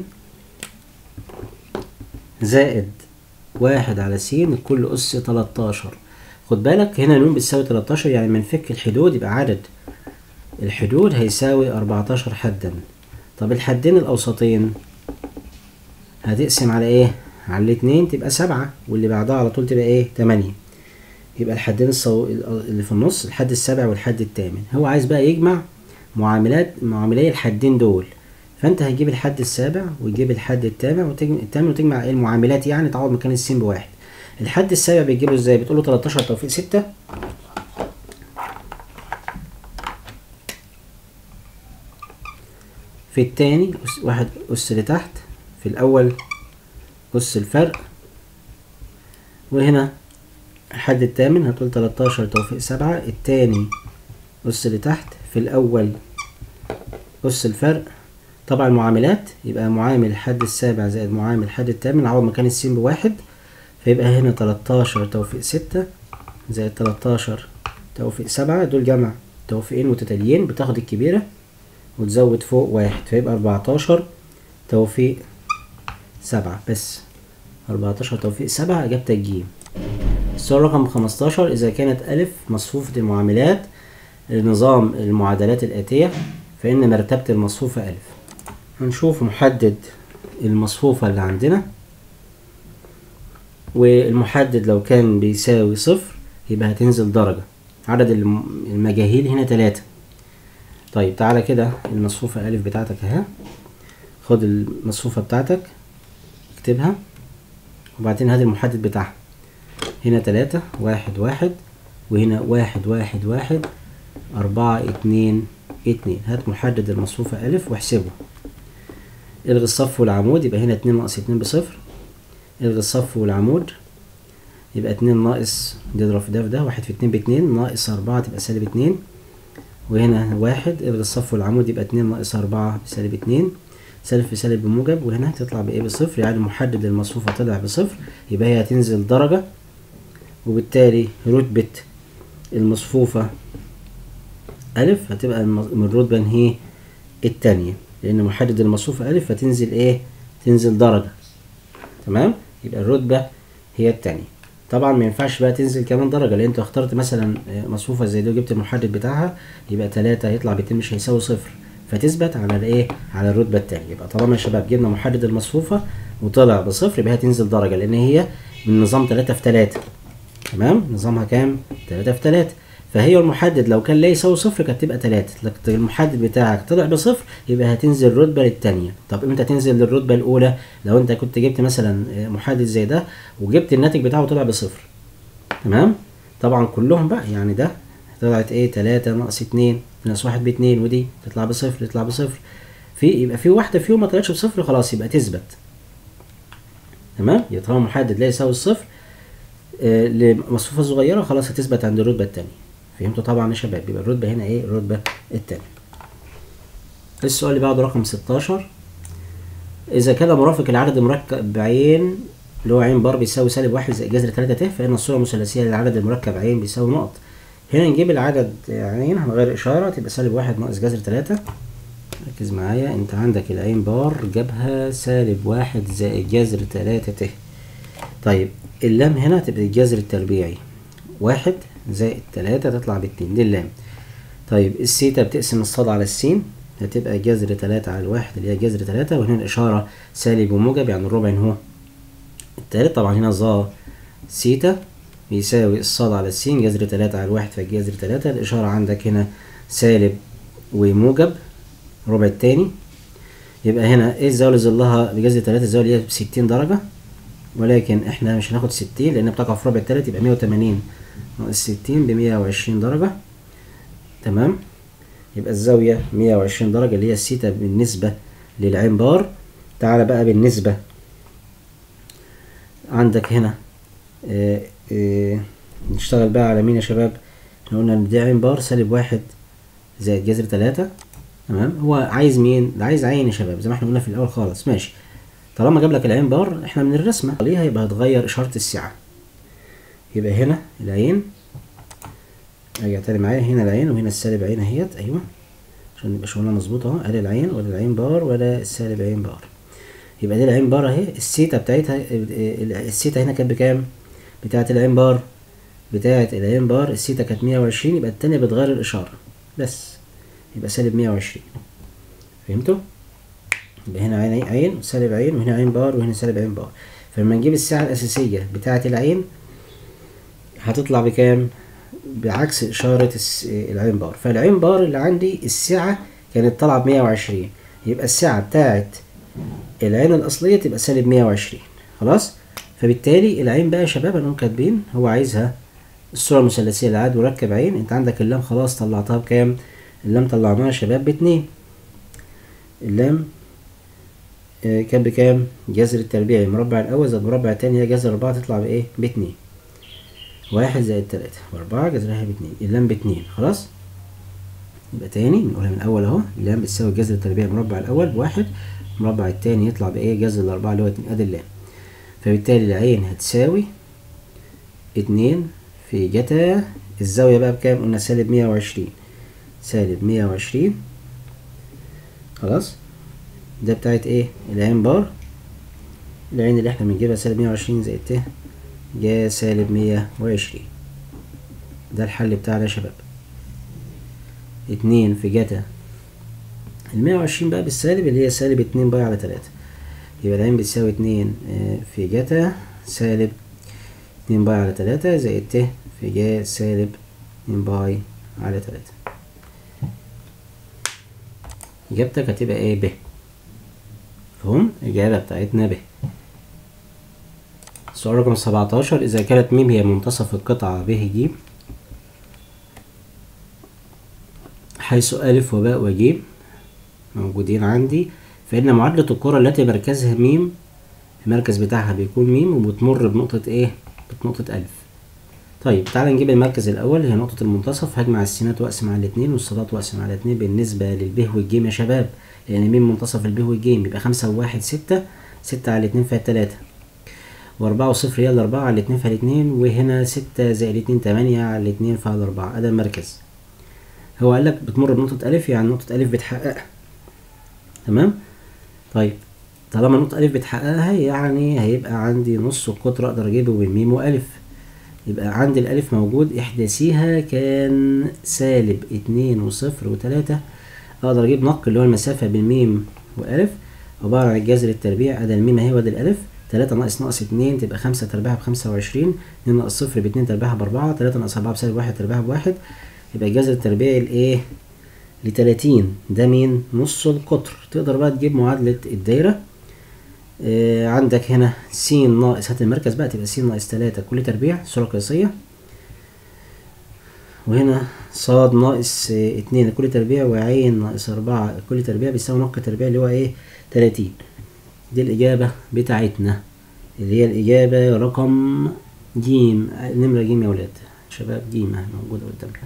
زائد واحد على س كل أس تلاتاشر خد بالك هنا نون بتساوي تلاتاشر يعني منفك الحدود يبقى عدد الحدود هيساوي أربعتاشر حدا طب الحدين الأوسطين هتقسم على ايه على الاتنين تبقى سبعة واللي بعدها على طول تبقى ايه تمانية يبقى الحدين الصو... اللي في النص الحد السابع والحد التامن هو عايز بقى يجمع معاملات معاملي الحدين دول فانت هتجيب الحد السابع وتجيب الحد التامن وتجمع التامن وتجمع ايه المعاملات يعني تعوض مكان السين بواحد الحد السابع بتجيبه ازاي بتقول له 13 توفيق 6 في التاني أس واحد أس لتحت في الأول أس الفرق وهنا الحد التامن هتقول تلاتاشر توفيق سبعة التاني أس لتحت في الأول أس الفرق طبعا المعاملات يبقى معامل الحد السابع زائد معامل الحد التامن عوض مكان السين بواحد فيبقى هنا تلاتاشر توفيق ستة زائد تلاتاشر توفيق سبعة دول جمع توفيقين متتاليين بتاخد الكبيرة وتزود فوق واحد فيبقى أربعتاشر توفيق سبعة بس أربعتاشر توفيق سبعة إجابتك جيم السؤال رقم خمستاشر إذا كانت ألف مصفوفة المعاملات لنظام المعادلات الآتية فإن مرتبة المصفوفة ألف هنشوف محدد المصفوفة اللي عندنا والمحدد لو كان بيساوي صفر يبقى هتنزل درجة عدد الم- المجاهيل هنا تلاتة طيب تعالى كده المصفوفة ألف بتاعتك اهي خد المصفوفة بتاعتك اكتبها وبعدين هات المحدد بتاعها هنا تلاتة واحد واحد وهنا واحد واحد واحد أربعة اتنين اتنين هات محدد المصفوفة ألف واحسبه الغي الصف والعمود يبقى هنا اتنين ناقص اتنين بصفر الغي الصف والعمود يبقى اتنين ناقص نضرب في ده في ده واحد في اتنين باتنين ناقص أربعة تبقى سالب اتنين وهنا واحد الغي الصف والعمود يبقى اتنين ناقص أربعة بسالب اتنين سالب في سالب بموجب وهنا تطلع بإيه بصفر يعني محدد المصفوفة طلع بصفر يبقى هي هتنزل درجة وبالتالي رتبة المصفوفة ألف هتبقى الم- من الرتبة هي التانية لأن محدد المصفوفة ألف فتنزل إيه؟ تنزل درجة تمام؟ يبقى الرتبة هي التانية طبعا ما ينفعش بقى تنزل كمان درجة لأن أنت اخترت مثلا آه، مصفوفة زي دي وجبت المحدد بتاعها يبقى تلاتة هيطلع باتنين مش هيساوي صفر فتثبت على الإيه؟ على الرتبة التانية يبقى طالما يا شباب جبنا محدد المصفوفة وطلع بصفر يبقى هتنزل درجة لأن هي من نظام تلاتة في تلاتة تمام نظامها كام 3 في 3 فهي المحدد لو كان لا يساوي صفر كانت تبقى 3 لكن المحدد بتاعك طلع بصفر يبقى هتنزل رتبه للثانيه طب امتى تنزل للرتبه الاولى لو انت كنت جبت مثلا آه، محدد زي ده وجبت الناتج بتاعه طلع بصفر تمام طبعا كلهم بقى يعني ده طلعت ايه 3 ناقص 2 ناقص 1 ب 2 ودي تطلع بصفر تطلع بصفر في يبقى في واحده فيهم ما طلعتش بصفر خلاص يبقى تثبت تمام يبقى طالما محدد لا يساوي الصفر آه، لمصفوفة صغيرة خلاص هتثبت عند الرتبة التانية فهمتوا طبعا يا شباب يبقى الرتبة هنا ايه الرتبة التانية السؤال اللي بعده رقم 16 إذا كان مرافق العدد المركب عين اللي هو عين بار بيساوي سالب واحد زائد جذر تلاتة ت فإن الصورة المثلثية للعدد المركب عين بيساوي نقط هنا نجيب العدد عين هنغير إشارة تبقى سالب واحد ناقص جذر تلاتة ركز معايا انت عندك العين بار جابها سالب واحد زائد جذر تلاتة ت طيب اللام هنا تبقى الجذر التربيعي واحد زائد تلاتة تطلع باتنين دي اللام طيب السيتا بتقسم الصاد على السين هتبقى جذر تلاتة على الواحد اللي هي جذر تلاتة وهنا الإشارة سالب وموجب يعني الربع هو التالت طبعا هنا ظا سيتا بيساوي الصاد على السين جذر تلاتة على الواحد فالجذر تلاتة الإشارة عندك هنا سالب وموجب ربع التاني يبقى هنا ايه الزاوية اللي ظلها بجذر تلاتة الزاوية اللي هي بستين درجة ولكن احنا مش هناخد ستين لأن بتقع في ربع التالت يبقى مية وتمانين ناقص ستين بمية وعشرين درجة تمام يبقى الزاوية مية وعشرين درجة اللي هي السيتا بالنسبة للعين بار تعالى بقى بالنسبة عندك هنا اه اه نشتغل بقى على مين يا شباب احنا قلنا ان دي عين بار سالب واحد زائد جذر تلاتة تمام هو عايز مين ده عايز عين يا شباب زي ما احنا قلنا في الاول خالص ماشي طالما جاب لك العين بار احنا من الرسمه عليها يبقى هتغير اشاره السعه يبقى هنا العين ارجع تاني معايا هنا العين وهنا السالب عين اهيت ايوه عشان يبقى شغلنا مظبوط اهو ادي العين ولا العين بار ولا السالب عين بار يبقى دي العين بار اهي السيتا بتاعتها السيتا هنا كانت بكام بتاعت العين بار بتاعت العين بار السيتا كانت 120 يبقى التانية بتغير الاشاره بس يبقى سالب 120 فهمتوا يبقى هنا عين عين سالب عين وهنا عين بار وهنا سالب عين بار فلما نجيب السعة الأساسية بتاعة العين هتطلع بكام؟ بعكس إشارة العين بار فالعين بار اللي عندي السعة كانت طالعة بمية وعشرين يبقى السعة بتاعة العين الأصلية تبقى سالب مية وعشرين خلاص؟ فبالتالي العين بقى يا شباب هنقوم كاتبين هو عايزها الصورة المثلثية لعاد مركب عين انت عندك اللام خلاص طلعتها بكام؟ اللام طلعناها يا شباب باتنين اللام آه كان بكام؟ جذر التربيعي المربع الأول زائد المربع التاني هي جذر أربعة تطلع بإيه؟ باتنين واحد زائد تلاتة وأربعة جذرها باتنين اللام باتنين خلاص؟ يبقى تاني نقولها من الأول أهو اللام بتساوي جذر التربيعي المربع الأول بواحد المربع التاني يطلع بإيه؟ جذر الأربعة اللي هو اتنين أدي اللام فبالتالي العين هتساوي اتنين في جتا الزاوية بقى بكام؟ قلنا سالب مية وعشرين سالب مية وعشرين خلاص ده بتاعت ايه العين بار العين اللي احنا بنجيبها سالب مية وعشرين زائد ت جا سالب مية وعشرين ده الحل بتاعنا يا شباب اتنين في جتا المية وعشرين بقى بالسالب اللي هي سالب اتنين باي على تلاتة يبقى العين بتساوي اتنين آه، في جتا سالب اتنين باي على تلاتة زائد ت في جا سالب اتنين باي على تلاتة إجابتك هتبقى ايه ب فهم الإجابة بتاعتنا ب السؤال رقم سبعتاشر إذا كانت م هي منتصف القطعة ب ج حيث ألف وباء وج موجودين عندي فإن معادلة الكرة التي مركزها م المركز بتاعها بيكون م وبتمر بنقطة ايه؟ بنقطة ألف طيب تعالى نجيب المركز الأول هي نقطة المنتصف هجمع السينات وأقسم على الاتنين والصادات وأقسم على الاتنين بالنسبة للب والجيم يا شباب لأن م منتصف الب والجيم يبقى خمسة وواحد ستة ستة على الاتنين فيها التلاتة وأربعة وصفر يلا أربعة على الاتنين فيها الاتنين وهنا ستة زائد اتنين تمانية على الاتنين فيها الأربعة أدا المركز هو قال لك بتمر بنقطة ألف يعني نقطة ألف بتحققها تمام طيب طالما نقطة ألف بتحققها يعني هيبقى عندي نص القطر أقدر أجيبه من ميم وألف يبقى عندي الألف موجود إحداثيها كان سالب اتنين وصفر وتلاتة أقدر أجيب نق اللي هو المسافة بين ميم وألف عبارة عن الجذر التربيع أدا الميم أهي وأدا الألف تلاتة ناقص ناقص اتنين تبقى خمسة تربيعها بخمسة وعشرين اتنين ناقص صفر باتنين تربيعها بأربعة تلاتة ناقص أربعة بسالب واحد تربيعها بواحد يبقى الجذر التربيعي لإيه؟ لتلاتين ده مين؟ نص القطر تقدر بقى تجيب معادلة الدايرة آه عندك هنا س ناقص هات المركز بقى تبقى س ناقص تلاتة كل تربيع صورة قياسية وهنا صاد ناقص آه اتنين كل تربيع وعين ناقص أربعة كل تربيع بيساوي نق تربيع اللي هو ايه تلاتين دي الإجابة بتاعتنا اللي هي الإجابة رقم جيم نمرة جيم يا ولاد شباب جيم اهي موجودة قدامنا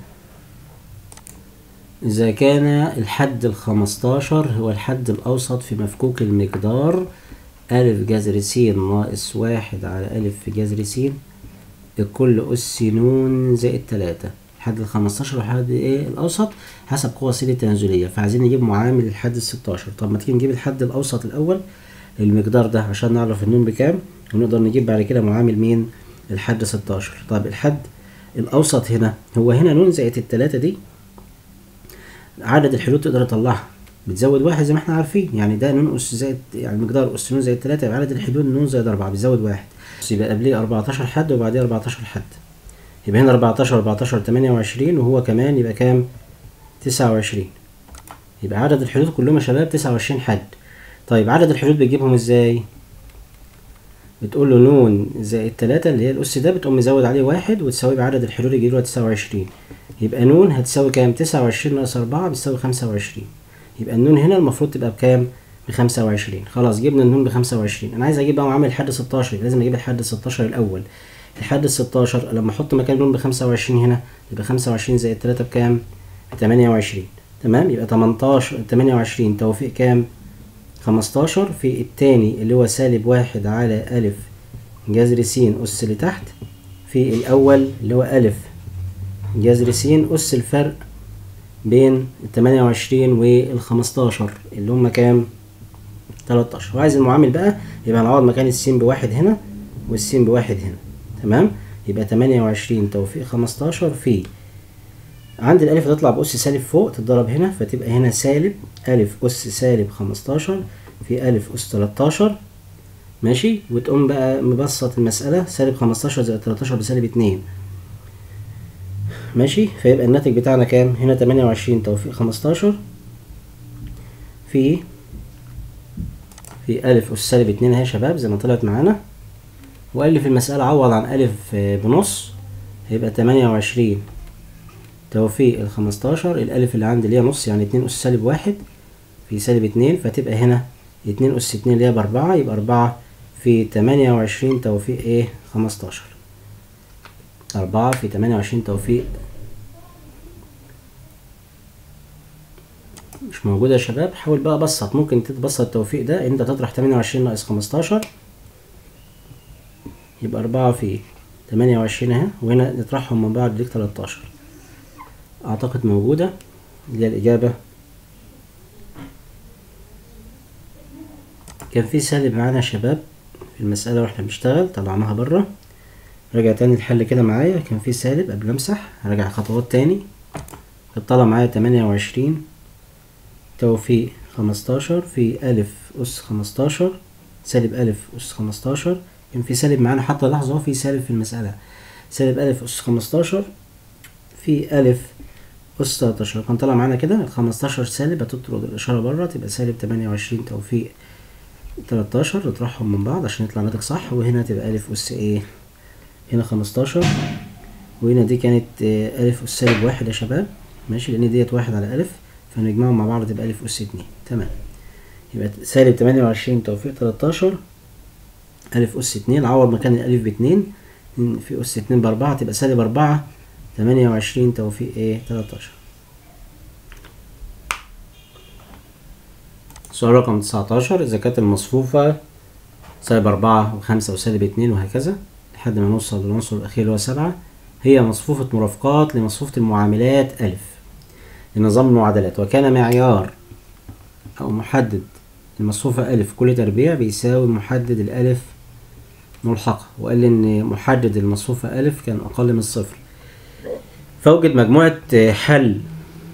إذا كان الحد الخمستاشر هو الحد الأوسط في مفكوك المقدار ألف جذر س ناقص واحد على ألف في جذر س الكل أس ن زائد تلاتة الحد الخمستاشر والحد إيه الأوسط حسب قوة س التنازلية فعايزين نجيب معامل الحد الستاشر طب ما تيجي نجيب الحد الأوسط الأول المقدار ده عشان نعرف النون بكام ونقدر نجيب بعد كده معامل مين الحد ستاشر طب الحد الأوسط هنا هو هنا نون زائد التلاتة دي عدد الحلول تقدر تطلعها بتزود واحد زي ما احنا عارفين يعني ده نون اس زائد يعني مقدار اس نون زائد تلاتة يبقى عدد الحلول نون زائد أربعة بتزود واحد بس يبقى قبليه أربعتاشر حد وبعديه أربعتاشر حد يبقى هنا أربعتاشر أربعتاشر تمانية وعشرين وهو كمان يبقى كام تسعة وعشرين يبقى عدد الحلول كلهم يا شباب تسعة وعشرين حد طيب عدد الحلول بتجيبهم ازاي بتقول له نون زائد تلاتة اللي هي الأس ده بتقوم مزود عليه واحد وتساوي بعدد الحلول يجي له تسعة وعشرين يبقى نون هتساوي كام تسعة وعشرين ناقص أربعة بتساوي خمسة وعشرين يبقى النون هنا المفروض تبقى بكام بخمسة وعشرين خلاص جبنا النون بخمسة وعشرين أنا عايز أجيب بقى معامل الحد ستاشر لازم أجيب الحد الستاشر الأول الحد الستاشر لما أحط مكان النون بخمسة وعشرين هنا يبقى خمسة وعشرين زائد تلاتة بكام بتمانية وعشرين تمام يبقى تمنتاشر تمانية وعشرين توفيق كام خمستاشر في التاني اللي هو سالب واحد على ألف جذر س أس لتحت في الأول اللي هو ألف جذر س أس الفرق بين التمانية وعشرين والخمستاشر اللي هما كام؟ تلاتاشر وعايز المعامل بقى يبقى هنعوض مكان السين بواحد هنا والسين بواحد هنا تمام؟ يبقى تمانية وعشرين توفيق خمستاشر في عند الألف هتطلع بأس سالب فوق تتضرب هنا فتبقى هنا سالب ألف أس سالب خمستاشر في ألف أس تلاتاشر ماشي وتقوم بقى مبسط المسألة سالب خمستاشر زائد تلاتاشر بسالب اتنين ماشي فيبقى الناتج بتاعنا كام هنا تمانية وعشرين توفيق خمستاشر في في ألف أس سالب اتنين اهي يا شباب زي ما طلعت معانا وقال لي في المسألة عوض عن ألف بنص هيبقى تمانية وعشرين توفيق الخمستاشر الألف اللي عندي اللي هي نص يعني اتنين أس سالب واحد في سالب اتنين فتبقى هنا اتنين أس اتنين اللي هي بأربعة يبقى أربعة في تمانية وعشرين توفيق ايه خمستاشر أربعة في تمانية وعشرين توفيق مش موجودة يا شباب حاول بقى بسط ممكن تتبسط التوفيق ده انت تطرح تمانية وعشرين ناقص خمستاشر يبقى أربعة في تمانية وعشرين اهي وهنا نطرحهم من بعض ليك تلاتاشر أعتقد موجودة اللي هي الإجابة كان في سالب معانا يا شباب في المسألة واحنا بنشتغل طلعناها بره راجع تاني الحل كده معايا كان في سالب قبل امسح هراجع خطوات تاني كانت طالعة معايا تمانية وعشرين توفيق خمستاشر في ألف أس خمستاشر سالب ألف أس خمستاشر كان في سالب معانا حتى لحظة أهو في سالب في المسألة سالب ألف أس خمستاشر في ألف أس تلاتاشر كان طالع معانا كده الخمستاشر سالب هتطرد الإشارة بره تبقى سالب تمانية وعشرين توفيق تلاتاشر نطرحهم من بعض عشان يطلع ناتج صح وهنا تبقى ألف أس إيه هنا خمستاشر وهنا دي كانت آه، ألف أس سالب واحد يا شباب ماشي لأن ديت واحد على ألف فنجمعهم مع بعض تبقى ألف أس اتنين تمام يبقى سالب تمانية وعشرين توفيق تلاتاشر ألف أس اتنين عوض مكان الألف باتنين في أس اتنين بأربعة تبقى سالب أربعة تمانية وعشرين توفيق إيه تلاتاشر سؤال رقم تسعتاشر إذا كانت المصفوفة سالب أربعة وخمسة وسالب اتنين وهكذا لحد ما نوصل للعنصر الأخير اللي هو سبعة هي مصفوفة مرافقات لمصفوفة المعاملات ألف لنظام المعادلات وكان معيار أو محدد المصفوفة ألف كل تربيع بيساوي محدد الألف ملحقة وقال لي إن محدد المصفوفة ألف كان أقل من الصفر فأوجد مجموعة حل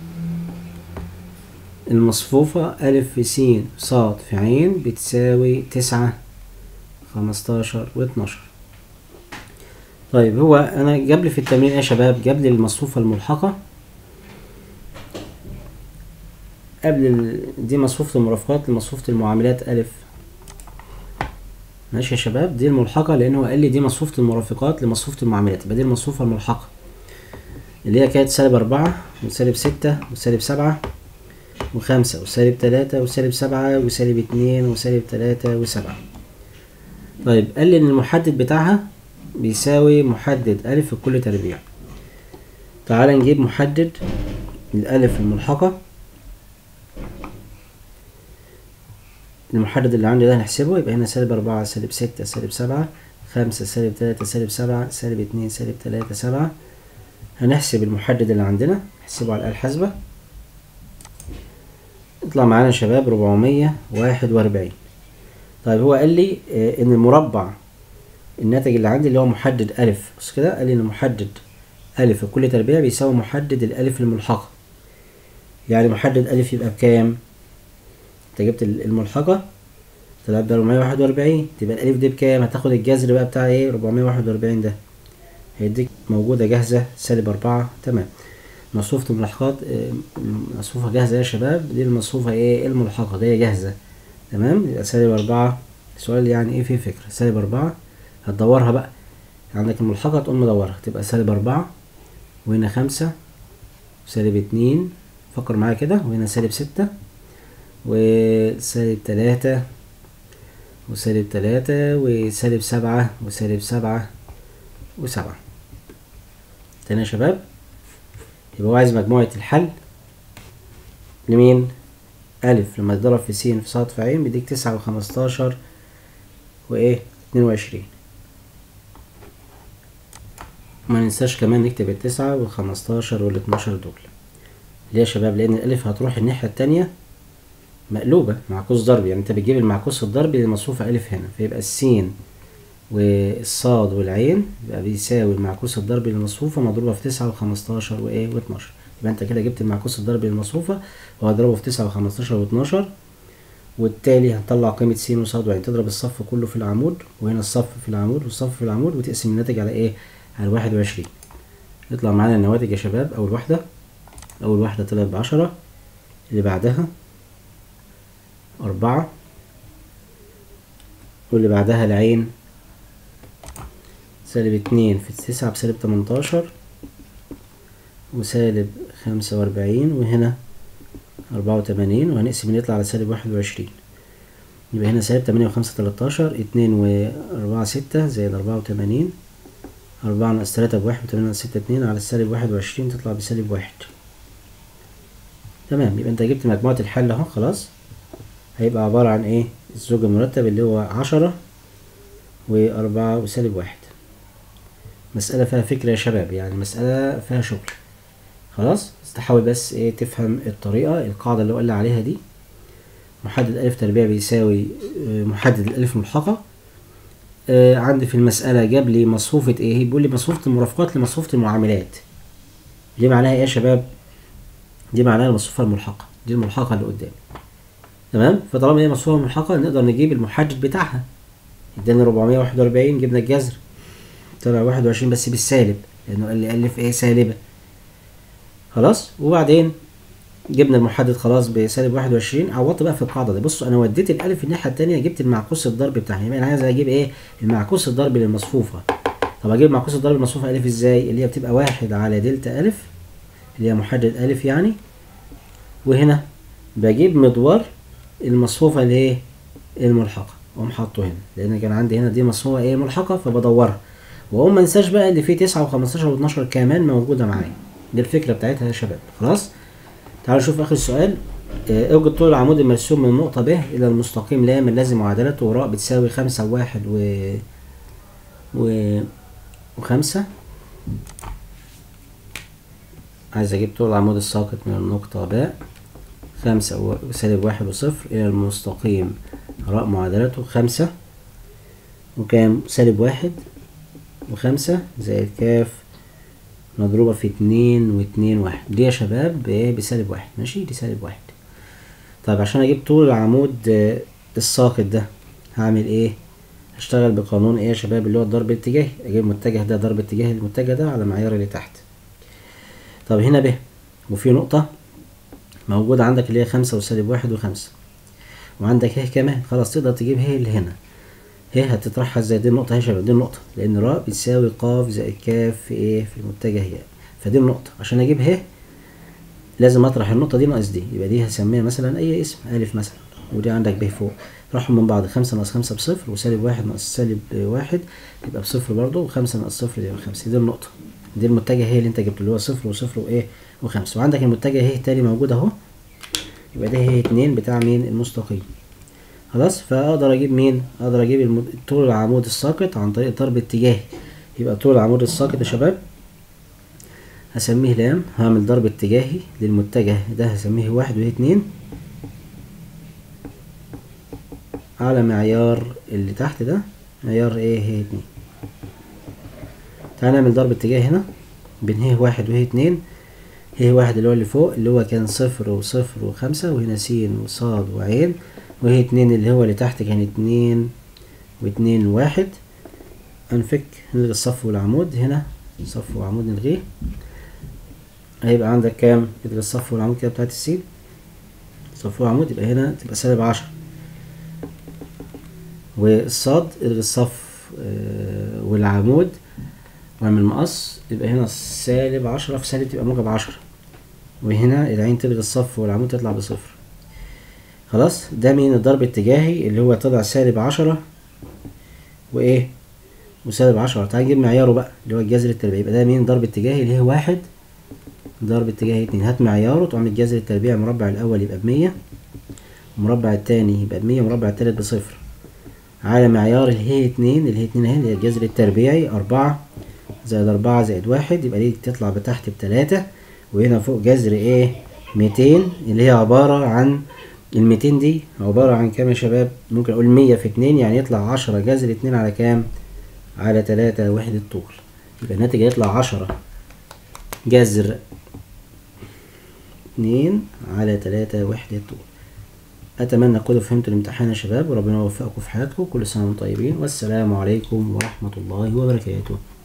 المصفوفة ألف في س ص في ع بتساوي تسعة خمستاشر واتناشر طيب هو أنا جاب لي في التمرين إيه يا شباب جاب لي المصفوفة الملحقة قبل ال... دي مصفوفة المرافقات لمصفوفة المعاملات ألف ماشي يا شباب دي الملحقة لأن هو قال لي دي مصفوفة المرافقات لمصفوفة المعاملات يبقى دي المصفوفة الملحقة اللي هي كانت سالب أربعة وسالب ستة وسالب سبعة وخمسة وسالب تلاتة وسالب سبعة وسالب اتنين وسالب تلاتة وسبعة طيب قال لي إن المحدد بتاعها بيساوي محدد ألف في كل تربيع تعال نجيب محدد الألف الملحقة المحدد اللي عندي ده هنحسبه يبقى هنا سالب أربعة سالب ستة سالب سبعة خمسة سالب تلاتة سالب سبعة سالب اتنين سالب تلاتة سبعة هنحسب المحدد اللي عندنا نحسبه على الآلة الحاسبة يطلع معانا يا شباب ربعمية واحد وأربعين طيب هو قال لي آه، إن المربع الناتج اللي عندي اللي هو محدد ألف بص كده قال لي إن محدد ألف في كل تربيع بيساوي محدد الألف الملحقة يعني محدد ألف يبقى بكام؟ انت جبت ال- الملحقة طلعت ب 441 تبقى الألف دي بكام؟ هتاخد الجذر بقى بتاع ايه 441 ده هيديك موجودة جاهزة سالب أربعة تمام مصفوفة الملحقات آه، مصفوفة جاهزة يا شباب دي المصفوفة ايه الملحقة دي جاهزة تمام يبقى سالب أربعة سؤال يعني ايه فيه فكرة سالب أربعة هتدورها بقى عندك الملحقة تقوم مدورها تبقى سالب أربعة وهنا خمسة وسالب اتنين فكر معايا كده وهنا سالب ستة وسالب تلاتة وسالب تلاتة وسالب سبعة وسالب سبعة وسبعة تاني يا شباب يبقى هو عايز مجموعة الحل لمين؟ ألف لما تضرب في س في ص في ع بيديك تسعة وخمستاشر وإيه؟ اتنين وعشرين ما ننساش كمان نكتب التسعة والخمستاشر والاتناشر دول ليه يا شباب؟ لأن الألف هتروح الناحية التانية مقلوبة معكوس ضربي يعني انت بتجيب المعكوس الضربي للمصفوفة ألف هنا فيبقى السين والصاد والعين يبقى بيساوي المعكوس الضربي للمصفوفة مضروبة في تسعة وخمستاشر وإيه واتناشر يبقى انت كده جبت المعكوس الضربي للمصفوفة وهضربه في تسعة وخمستاشر واتناشر والتالي هنطلع قيمة س وصاد وعين تضرب الصف كله في العمود وهنا الصف في العمود والصف في العمود وتقسم الناتج على ايه؟ على واحد وعشرين يطلع معانا النواتج يا شباب أول واحدة أول واحدة طلعت بعشرة اللي بعدها أربعة واللي بعدها العين سالب اتنين في تسعة بسالب تمنتاشر وسالب خمسة وأربعين وهنا أربعة وتمانين وهنقسم اللي يطلع على سالب واحد وعشرين يبقى هنا سالب تمانية وخمسة تلاتاشر اتنين وأربعة ستة زائد أربعة وتمانين أربعة ناقص تلاتة بواحد وتمانية ناقص ستة اتنين على السالب واحد وعشرين تطلع بسالب واحد تمام يبقى انت جبت مجموعة الحل اهو خلاص هيبقى عبارة عن ايه الزوج المرتب اللي هو عشرة وأربعة وسالب واحد مسألة فيها فكرة يا شباب يعني مسألة فيها شغل خلاص بس تحاول بس ايه تفهم الطريقة القاعدة اللي هو قال عليها دي محدد ألف تربيع بيساوي آه، محدد الألف ملحقة آه، عندي في المسألة جاب لي مصفوفة ايه بيقول لي مصفوفة المرافقات لمصفوفة المعاملات دي معناها ايه يا شباب دي معناها المصفوفة الملحقة دي الملحقة اللي قدامي تمام فطالما هي مصفوفة ملحقة نقدر نجيب المحدد بتاعها اداني 441 جبنا الجذر طلع 21 بس بالسالب لانه قال لي الف ايه سالبة خلاص وبعدين جبنا المحدد خلاص بسالب 21 عوضت بقى في القاعده دي بصوا انا وديت الالف الناحيه الثانيه جبت المعكوس الضرب بتاعها يبقى انا عايز اجيب ايه المعكوس الضرب للمصفوفه طب اجيب معكوس الضرب للمصفوفه الف ازاي اللي هي بتبقى واحد على دلتا الف اللي هي محدد الف يعني وهنا بجيب مدور المصفوفه اللي هي الملحقه واقوم حاطه هنا لان كان عندي هنا دي مصفوفه ايه ملحقه فبدورها واقوم ما انساش بقى اللي فيه 9 و15 و12 كمان موجوده معايا دي الفكره بتاعتها يا شباب خلاص تعالوا نشوف اخر سؤال آه، اوجد طول العمود المرسوم من النقطة ب إلى المستقيم لام الذي معادلته وراء بتساوي خمسة وواحد و و وخمسة عايز أجيب طول العمود الساقط من النقطة ب خمسة و- وسالب واحد وصفر إلى المستقيم راء معادلته خمسة وكام سالب واحد وخمسة زائد كاف مضروبة في اتنين واتنين واحد دي يا شباب بايه بسالب واحد ماشي دي سالب واحد طيب عشان اجيب طول العمود آه، الساقط ده هعمل ايه هشتغل بقانون ايه يا شباب اللي هو الضرب الاتجاهي اجيب المتجه ده ضرب اتجاه المتجه ده على معيار اللي تحت طب هنا ب وفي نقطة موجودة عندك اللي هي خمسة وسالب واحد وخمسة وعندك ه كمان خلاص تقدر تجيب ه اللي هنا ه هتطرحها ازاي دي النقطة اهي يا شباب دي النقطة لأن راء بتساوي ق زائد ك في ايه في المتجه ي فدي النقطة عشان أجيب ه لازم أطرح النقطة دي ناقص دي يبقى دي هسميها مثلا أي اسم ألف مثلا ودي عندك ب فوق طرحهم من بعض خمسة ناقص خمسة بصفر وسالب واحد ناقص سالب واحد يبقى بصفر برضه وخمسة ناقص صفر يبقى خمسة دي النقطة دي المتجه هي اللي انت جبته اللي هو صفر وصفر وايه وخمسة وعندك المتجه هي التاني موجود اهو يبقى ده هي اتنين بتاع مين المستقيم خلاص فاقدر اجيب مين اقدر اجيب الم- طول العمود الساقط عن طريق ضرب اتجاهي يبقى طول العمود الساقط يا شباب هسميه لام هعمل ضرب اتجاهي للمتجه ده هسميه واحد وهي اتنين على معيار اللي تحت ده معيار ايه هي اتنين تعال نعمل ضرب اتجاهي هنا بين هي واحد وهي اتنين هي واحد اللي هو اللي فوق اللي هو كان صفر وصفر وخمسة وهنا سين وصاد وعين وهي اتنين اللي هو اللي تحت كان اتنين واتنين وواحد هنفك نلغي الصف والعمود هنا صف وعمود نلغيه هيبقى عندك كام يبقى الصف والعمود كده بتاعت السين صف وعمود يبقى هنا تبقى سالب عشرة والصاد الغي الصف آه، والعمود واعمل مقص يبقى هنا سالب عشرة في سالب تبقى موجب عشرة وهنا العين تلغي الصف والعمود تطلع بصفر خلاص ده مين الضرب الاتجاهي اللي هو طلع سالب عشرة وايه وسالب عشرة تعال نجيب معياره بقى اللي هو الجذر التربيعي يبقى ده مين ضرب اتجاهي اللي هي واحد ضرب اتجاهي اتنين هات معياره تعمل الجذر التربيعي المربع الأول يبقى بمية المربع التاني يبقى بمية المربع التالت بصفر على معيار اللي هي اتنين اللي هي اتنين اهي اللي هي الجذر التربيعي أربعة زائد أربعة زائد واحد يبقى دي تطلع بتحت بتلاتة وهنا فوق جذر ايه ميتين اللي هي عبارة عن الميتين دي عبارة عن كام يا شباب ممكن أقول مية في اتنين يعني يطلع عشرة جذر اتنين على كام على تلاتة وحدة طول يبقى الناتج هيطلع عشرة جذر اتنين على تلاتة وحدة طول أتمنى تكونوا فهمتوا الامتحان يا شباب وربنا يوفقكم في حياتكم كل سنة وانتم طيبين والسلام عليكم ورحمة الله وبركاته